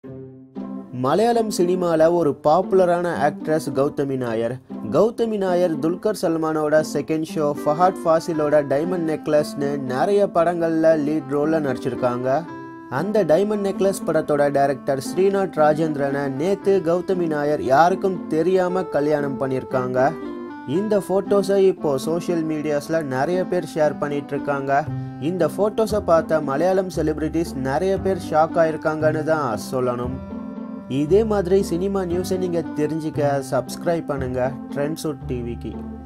மலையாளம் சினிமாவில் ஒரு பாப்புலரான ஆக்ட்ரஸ் கௌதமி நாயர் கௌதமி நாயர் துல்கர் சல்மானோட செகண்ட் ஷோ ஃபஹாட் ஃபாசிலோட டைமண்ட் நெக்லஸ்னு நிறைய படங்களில் லீட் ரோலில் நடிச்சிருக்காங்க அந்த டைமண்ட் நெக்லஸ் படத்தோட டைரக்டர் ஸ்ரீநாத் ராஜேந்திரனை நேத்து கௌதமி நாயர் யாருக்கும் தெரியாம கல்யாணம் பண்ணியிருக்காங்க இந்த ஃபோட்டோஸை இப்போ சோஷியல் மீடியாஸில் நிறைய பேர் ஷேர் பண்ணிட்டு இருக்காங்க இந்த ஃபோட்டோஸை பார்த்த மலையாளம் செலிபிரிட்டிஸ் நிறைய பேர் ஷாக் ஆயிருக்காங்கன்னு தான் சொல்லணும் இதே மாதிரி சினிமா நியூஸை நீங்கள் தெரிஞ்சுக்க சப்ஸ்கிரைப் பண்ணுங்கள் ட்ரெண்ட்ஸுட் டிவிக்கு